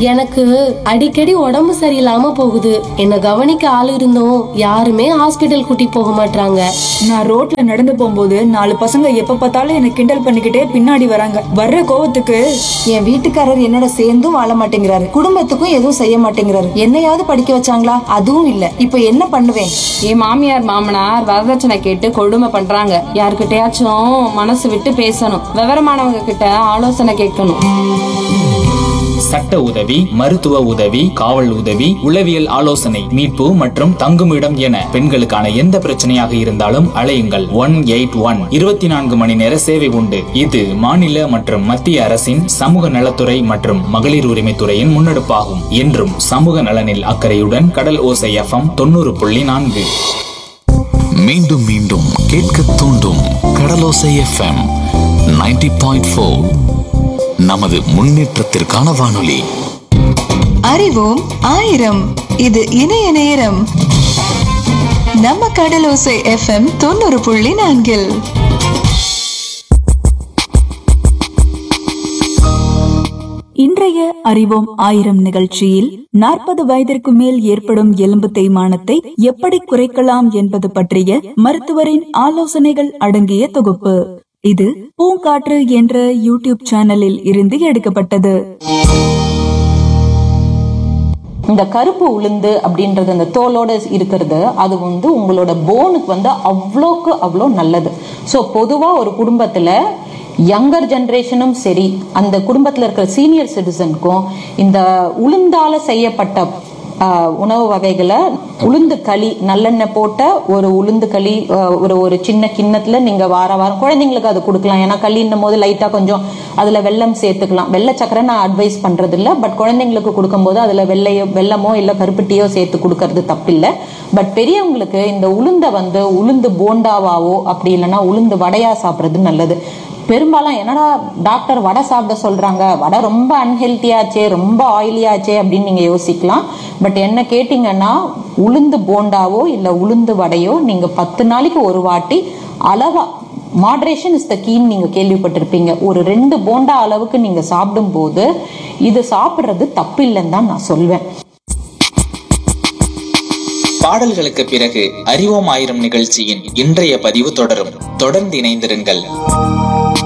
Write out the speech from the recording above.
எனக்கு அடிக்கடி உடம்பு சரியில்லாம போகுது என்ன கவனிக்க ஆள் இருந்தும் யாருமே ஹாஸ்பிட்டல் கூட்டி போக மாட்டாங்க நான் ரோட்ல நடந்து போகும்போது நாலு பசங்க எப்ப பார்த்தாலும் என்ன கிண்டல் பண்ணிக்கிட்டே பின்னாடி வராங்க வர்ற கோவத்துக்கு என் வீட்டுக்காரர் என்னோட சேர்ந்தும் வாழ மாட்டேங்கிறாரு குடும்பத்துக்கும் எதுவும் செய்ய மாட்டேங்கிறாரு என்னையாவது படிக்க வச்சாங்களா அதுவும் இல்ல இப்ப என்ன பண்ணுவேன் என் மாமியார் மாமனார் வரதட்சணை கேட்டு கொடுமை பண்றாங்க யார்கிட்டயாச்சும் மனசு விட்டு பேசணும் விவரமானவங்க கிட்ட ஆலோசனை கேட்கணும் சட்ட உதவி மருத்துவ உதவி காவல் உதவி உளவியல் ஆலோசனை மீட்பு மற்றும் தங்குமிடம் என பெண்களுக்கான எந்த பிரச்சனையாக இருந்தாலும் அழையுங்கள் ஒன் எயிட் ஒன் இருபத்தி நான்கு மணி நேர சேவை உண்டு இது மாநில மற்றும் மத்திய அரசின் சமூக நலத்துறை மற்றும் மகளிர் உரிமைத்துறையின் முன்னெடுப்பாகும் என்றும் சமூக நலனில் அக்கறையுடன் கடல் ஓசை எஃப்எம் தொண்ணூறு புள்ளி நான்கு மீண்டும் மீண்டும் கேட்க தூண்டும் கடலோசை எஃப்எம் 90.4 பாயிண்ட் நமது முன்னேற்றத்திற்கான வானொலி அறிவோம் ஆயிரம் இது இணைய நேரம் நம்ம கடலோசை எஃப்எம் தொண்ணூறு புள்ளி நான்கில் இன்றைய அறிவோம் ஆயிரம் நிகழ்ச்சியில் நாற்பது வயதிற்கு மேல் ஏற்படும் எலும்பு தேய்மானத்தை எப்படி குறைக்கலாம் என்பது பற்றிய மருத்துவரின் ஆலோசனைகள் அடங்கிய தொகுப்பு இது பூங்காற்று என்ற யூடியூப் சேனலில் இருந்து எடுக்கப்பட்டது இந்த கருப்பு உளுந்து அப்படின்றது அந்த தோலோட இருக்கிறது அது வந்து உங்களோட போனுக்கு வந்து அவ்வளோக்கு அவ்வளோ நல்லது ஸோ பொதுவாக ஒரு குடும்பத்தில் யங்கர் ஜென்ரேஷனும் சரி அந்த குடும்பத்தில் இருக்கிற சீனியர் சிட்டிசனுக்கும் இந்த உளுந்தால செய்யப்பட்ட ஆஹ், உணவு வகைகளை உளுந்து களி நல்லெண்ணெய் போட்ட ஒரு உளுந்து களி ஆஹ், ஒரு ஒரு சின்ன கிண்ணத்துல நீங்க வார வாரம் குழந்தைங்களுக்கு அது கொடுக்கலாம் ஏன்னா களின்னும் போது லைட்டா கொஞ்சம் அதுல வெல்லம் சேர்த்துக்கலாம் வெள்ளை சக்கரை நான் அட்வைஸ் பண்றது இல்ல பட் குழந்தைங்களுக்கு கொடுக்கும்போது அதுல வெள்ளையோ வெல்லமோ இல்ல கருப்பட்டியோ சேர்த்து கொடுக்கறது தப்பில்லை பட் பெரியவங்களுக்கு இந்த உளுந்தை வந்து உளுந்து போண்டாவாவோ அப்படி இல்லைன்னா உளுந்து வடையா சாப்பிடுறது நல்லது பெரும்பாலும் என்னடா டாக்டர் வடை சாப்பிட சொல்றாங்க வடை ரொம்ப அன்ஹெல்த்தியாச்சே ரொம்ப ஆயிலியாச்சே அப்படின்னு நீங்க யோசிக்கலாம் பட் என்ன கேட்டீங்கன்னா உளுந்து போண்டாவோ இல்ல உளுந்து வடையோ நீங்க பத்து நாளைக்கு ஒரு வாட்டி அளவா மாட்ரேஷன் இஸ் த கீன்னு நீங்க கேள்விப்பட்டிருப்பீங்க ஒரு ரெண்டு போண்டா அளவுக்கு நீங்க சாப்பிடும்போது இது சாப்பிடுறது தப்பில்லைன்னு தான் நான் சொல்வேன் பாடல்களுக்கு பிறகு அறிவோம் ஆயிரம் நிகழ்ச்சியின் இன்றைய பதிவு தொடரும் தொடர்ந்து இணைந்திருங்கள்